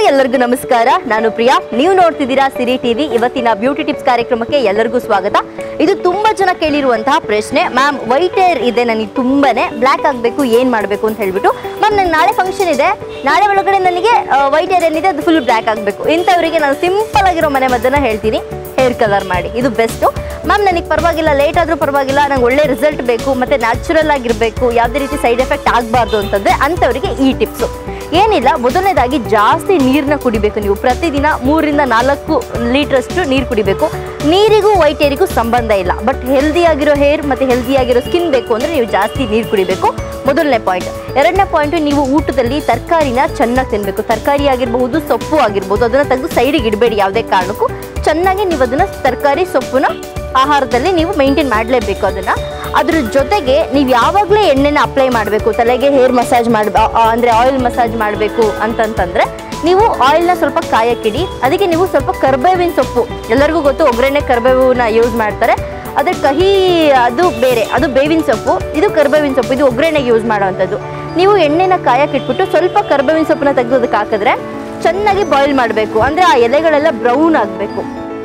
ಎಲ್ಲರಿಗೂ ನಮಸ್ಕಾರ ನಾನು ಪ್ರಿಯಾ ನೀವು ನೋಡ್ತಿದ್ದೀರಾ ಸಿರಿ ಟಿವಿ ಇವತ್ತಿನ ಬ್ಯೂಟಿ ಟಿಪ್ಸ್ ಕಾರ್ಯಕ್ರಮಕ್ಕೆ ಎಲ್ಲರಿಗೂ ಸ್ವಾಗತ ಇದು ತುಂಬಾ ಜನ ಕೇಳಿರುವಂತಹ ಪ್ರಶ್ನೆ ಮ್ಯಾಮ್ ವೈಟ್ ಹೇರ್ ಇದೆ ನನಗೆ ತುಂಬಾನೇ ಬ್ಲ್ಯಾಕ್ ಆಗಬೇಕು ಏನು ಮಾಡಬೇಕು ಅಂತ ಹೇಳ್ಬಿಟ್ಟು ಮ್ಯಾಮ್ ನನಗೆ ನಾಳೆ ಫಂಕ್ಷನ್ ಇದೆ ನಾಳೆ ಒಳಗಡೆ ನನಗೆ ವೈಟ್ ಹೇರ್ ಏನಿದೆ ಅದು ಫುಲ್ ಬ್ಲ್ಯಾಕ್ ಆಗಬೇಕು ಇಂಥವರಿಗೆ ನಾನು ಸಿಂಪಲ್ ಆಗಿರೋ ಮನೆ ಮದ್ದನ್ನ ಹೇಳ್ತೀನಿ ಹೇರ್ ಕಲರ್ ಮಾಡಿ ಇದು ಬೆಸ್ಟು ಮ್ಯಾಮ್ ನನಗೆ ಪರವಾಗಿಲ್ಲ ಲೇಟ್ ಆದರೂ ಪರವಾಗಿಲ್ಲ ನಂಗೆ ಒಳ್ಳೆ ರಿಸಲ್ಟ್ ಬೇಕು ಮತ್ತು ನ್ಯಾಚುರಲ್ ಆಗಿರಬೇಕು ಯಾವುದೇ ರೀತಿ ಸೈಡ್ ಎಫೆಕ್ಟ್ ಆಗಬಾರ್ದು ಅಂತಂದರೆ ಅಂಥವರಿಗೆ ಈ ಟಿಪ್ಸು ಏನಿಲ್ಲ ಮೊದಲನೇದಾಗಿ ಜಾಸ್ತಿ ನೀರನ್ನ ಕುಡಿಬೇಕು ನೀವು ಪ್ರತಿದಿನ ಮೂರರಿಂದ ನಾಲ್ಕು ಲೀಟ್ರಷ್ಟು ನೀರು ಕುಡಿಬೇಕು ನೀರಿಗೂ ವೈಟ್ ಹೇರಿಗೂ ಸಂಬಂಧ ಇಲ್ಲ ಬಟ್ ಹೆಲ್ದಿ ಆಗಿರೋ ಹೇರ್ ಮತ್ತು ಹೆಲ್ದಿ ಆಗಿರೋ ಸ್ಕಿನ್ ಬೇಕು ಅಂದರೆ ನೀವು ಜಾಸ್ತಿ ನೀರು ಕುಡಿಬೇಕು ಮೊದಲನೇ ಪಾಯಿಂಟ್ ಎರಡನೇ ಪಾಯಿಂಟು ನೀವು ಊಟದಲ್ಲಿ ತರಕಾರಿನ ಚೆನ್ನಾಗಿ ತಿನ್ನಬೇಕು ತರಕಾರಿ ಆಗಿರಬಹುದು ಸೊಪ್ಪು ಆಗಿರ್ಬೋದು ಅದನ್ನು ತೆಗೆದು ಸೈಡಿಗೆ ಇಡಬೇಡಿ ಯಾವುದೇ ಕಾರಣಕ್ಕೂ ಚೆನ್ನಾಗಿ ನೀವು ಅದನ್ನು ತರಕಾರಿ ಸೊಪ್ಪುನ ಆಹಾರದಲ್ಲಿ ನೀವು ಮೇಂಟೈನ್ ಮಾಡಲೇಬೇಕು ಅದನ್ನು ಅದ್ರ ಜೊತೆಗೆ ನೀವು ಯಾವಾಗಲೇ ಎಣ್ಣೆನ ಅಪ್ಲೈ ಮಾಡಬೇಕು ತಲೆಗೆ ಹೇರ್ ಮಸಾಜ್ ಮಾಡ ಅಂದರೆ ಆಯಿಲ್ ಮಸಾಜ್ ಮಾಡಬೇಕು ಅಂತಂತಂದರೆ ನೀವು ಆಯಿಲ್ನ ಸ್ವಲ್ಪ ಕಾಯಕ್ಕಿಡಿ ಅದಕ್ಕೆ ನೀವು ಸ್ವಲ್ಪ ಕರ್ಬೇವಿನ ಸೊಪ್ಪು ಎಲ್ಲರಿಗೂ ಗೊತ್ತು ಒಗ್ಗರಣೆ ಕರ್ಬೇವನ್ನ ಯೂಸ್ ಮಾಡ್ತಾರೆ ಅದ್ರ ಕಹಿ ಅದು ಬೇರೆ ಅದು ಬೇವಿನ ಸೊಪ್ಪು ಇದು ಕರ್ಬೇವಿನ ಸೊಪ್ಪು ಇದು ಒಗ್ಗರಣೆಗೆ ಯೂಸ್ ಮಾಡೋವಂಥದ್ದು ನೀವು ಎಣ್ಣೆನ ಕಾಯಕ್ಕಿಟ್ಬಿಟ್ಟು ಸ್ವಲ್ಪ ಕರ್ಬೇವಿನ ಸೊಪ್ಪನ್ನ ತೆಗೆದು ಅದಕ್ಕೆ ಹಾಕಿದ್ರೆ ಚೆನ್ನಾಗಿ ಬಾಯ್ಲ್ ಮಾಡಬೇಕು ಅಂದರೆ ಆ ಎಲೆಗಳೆಲ್ಲ ಬ್ರೌನ್ ಆಗಬೇಕು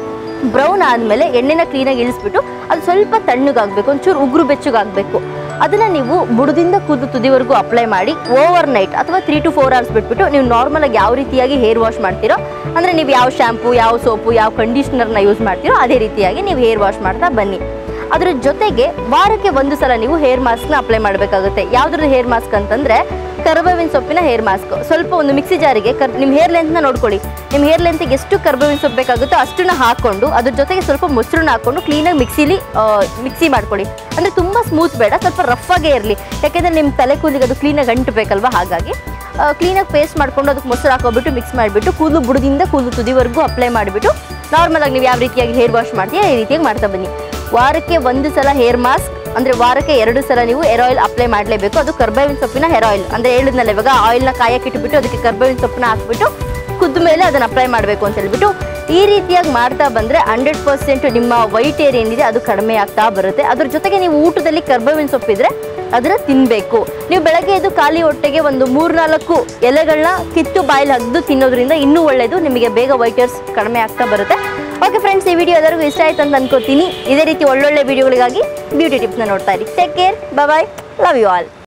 ಬ್ರೌನ್ ಆದಮೇಲೆ ಎಣ್ಣೆನ ಕ್ಲೀನಾಗಿ ಇಳಿಸ್ಬಿಟ್ಟು ಅದು ಸ್ವಲ್ಪ ತಣ್ಣಗಾಗಬೇಕು ಒಂಚೂರು ಉಗುರು ಬೆಚ್ಚಗಾಗಬೇಕು ಅದನ್ನು ನೀವು ಬುಡದಿಂದ ಕೂದು ತುದಿವರೆಗೂ ಅಪ್ಲೈ ಮಾಡಿ ಓವರ್ ನೈಟ್ ಅಥವಾ ತ್ರೀ ಟು ಫೋರ್ ಅವರ್ಸ್ ಬಿಟ್ಬಿಟ್ಟು ನೀವು ನಾರ್ಮಲಾಗಿ ಯಾವ ರೀತಿಯಾಗಿ ಹೇರ್ ವಾಶ್ ಮಾಡ್ತೀರೋ ಅಂದರೆ ನೀವು ಯಾವ ಶ್ಯಾಂಪು ಯಾವ ಸೋಪು ಯಾವ ಕಂಡೀಷ್ನರ್ನ ಯೂಸ್ ಮಾಡ್ತೀರೋ ಅದೇ ರೀತಿಯಾಗಿ ನೀವು ಹೇರ್ ವಾಶ್ ಮಾಡ್ತಾ ಬನ್ನಿ ಅದ್ರ ಜೊತೆಗೆ ವಾರಕ್ಕೆ ಒಂದು ಸಲ ನೀವು ಹೇರ್ ಮಾಸ್ಕ್ನ ಅಪ್ಲೈ ಮಾಡಬೇಕಾಗುತ್ತೆ ಯಾವ್ದ್ರದ್ದು ಹೇರ್ ಮಾಸ್ಕ್ ಅಂತಂದರೆ ಕರ್ಬೇವಿನ ಸೊಪ್ಪಿನ ಹೇರ್ ಮಾಸ್ಕ್ ಸ್ವಲ್ಪ ಒಂದು ಮಿಕ್ಸಿ ಜಾರಿಗೆ ಕರ್ ನಿಮ್ಮ ಹೇರ್ ಲೆಂತ್ನ ನೋಡ್ಕೊಳ್ಳಿ ನಿಮ್ಮ ಹೇರ್ ಲೆಂತ್ಗೆ ಎಷ್ಟು ಕರ್ಬೇವಿನ ಸೊಪ್ಪು ಬೇಕಾಗುತ್ತೋ ಅಷ್ಟನ್ನ ಹಾಕ್ಕೊಂಡು ಅದ್ರ ಜೊತೆಗೆ ಸ್ವಲ್ಪ ಮೊಸರನ್ನ ಹಾಕ್ಕೊಂಡು ಕ್ಲೀನಾಗಿ ಮಿಕ್ಸಿಲಿ ಮಿಕ್ಸಿ ಮಾಡ್ಕೊಳ್ಳಿ ಅಂದರೆ ತುಂಬ ಸ್ಮೂತ್ ಬೇಡ ಸ್ವಲ್ಪ ರಫ್ ಆಗೇ ಇರಲಿ ಯಾಕೆಂದರೆ ನಿಮ್ಮ ತಲೆ ಕೂದಲಿಗೆ ಅದು ಕ್ಲೀನಾಗಿ ಅಂಟಬೇಕಲ್ವ ಹಾಗಾಗಿ ಕ್ಲೀನಾಗಿ ಪೇಸ್ಟ್ ಮಾಡ್ಕೊಂಡು ಅದಕ್ಕೆ ಮೊಸರು ಹಾಕೋಬಿಟ್ಟು ಮಿಕ್ಸ್ ಮಾಡಿಬಿಟ್ಟು ಕೂದಲು ಬುಡದಿಂದ ಕೂದಲು ತುದಿವರೆಗೂ ಅಪ್ಲೈ ಮಾಡಿಬಿಟ್ಟು ನಾರ್ಮಲಾಗಿ ನೀವು ಯಾವ ರೀತಿಯಾಗಿ ಹೇರ್ ವಾಶ್ ಮಾಡ್ತೀಯಾ ಈ ರೀತಿಯಾಗಿ ಮಾಡ್ತಾ ಬನ್ನಿ ವಾರಕ್ಕೆ ಒಂದು ಸಲ ಹೇರ್ ಮಾಸ್ಕ್ ಅಂದರೆ ವಾರಕ್ಕೆ ಎರಡು ಸಲ ನೀವು ಹೇರ್ ಆಯಿಲ್ ಅಪ್ಲೈ ಮಾಡಲೇಬೇಕು ಅದು ಕರ್ಬೇವಿನ ಸೊಪ್ಪಿನ ಹೇರ್ ಆಯಿಲ್ ಅಂದರೆ ಹೇಳಿದ್ನಲ್ಲ ಇವಾಗ ಆಯಿಲ್ನ ಕಾಯಕ್ಕಿಟ್ಬಿಟ್ಟು ಅದಕ್ಕೆ ಕರ್ಬೇವಿನ ಸೊಪ್ಪನ್ನ ಹಾಕ್ಬಿಟ್ಟು ಕುದ್ದ ಮೇಲೆ ಅದನ್ನು ಅಪ್ಲೈ ಮಾಡಬೇಕು ಅಂತ ಹೇಳ್ಬಿಟ್ಟು ಈ ರೀತಿಯಾಗಿ ಮಾಡ್ತಾ ಬಂದರೆ ಹಂಡ್ರೆಡ್ ಪರ್ಸೆಂಟ್ ನಿಮ್ಮ ವೈಟ್ ಏರ್ ಏನಿದೆ ಅದು ಕಡಿಮೆ ಆಗ್ತಾ ಬರುತ್ತೆ ಅದ್ರ ಜೊತೆಗೆ ನೀವು ಊಟದಲ್ಲಿ ಕರ್ಬೇವಿನ ಸೊಪ್ಪಿದ್ರೆ ಅದನ್ನ ತಿನ್ನಬೇಕು ನೀವು ಬೆಳಗ್ಗೆ ಎದ್ದು ಖಾಲಿ ಹೊಟ್ಟೆಗೆ ಒಂದು ಮೂರ್ನಾಲ್ಕು ಎಲೆಗಳನ್ನ ಕಿತ್ತು ಬಾಯಲ್ಲಿ ಹಗ್ದು ತಿನ್ನೋದ್ರಿಂದ ಇನ್ನೂ ಒಳ್ಳೆಯದು ನಿಮಗೆ ಬೇಗ ವೈಟ್ ಹೇರ್ಸ್ ಕಡಿಮೆ ಆಗ್ತಾ ಬರುತ್ತೆ ಓಕೆ ಫ್ರೆಂಡ್ಸ್ ಈ ವಿಡಿಯೋ ಎಲ್ಲರಿಗೂ ಇಷ್ಟ ಆಯ್ತು ಅಂತ ಅನ್ಕೋತೀನಿ ಇದೇ ರೀತಿ ಒಳ್ಳೊಳ್ಳೆ ವಿಡಿಯೋಗಳಿಗಾಗಿ ಬ್ಯೂಟಿ ಟಿಪ್ಸ್ನ ನೋಡ್ತಾ ಇರಿ take care bye love you all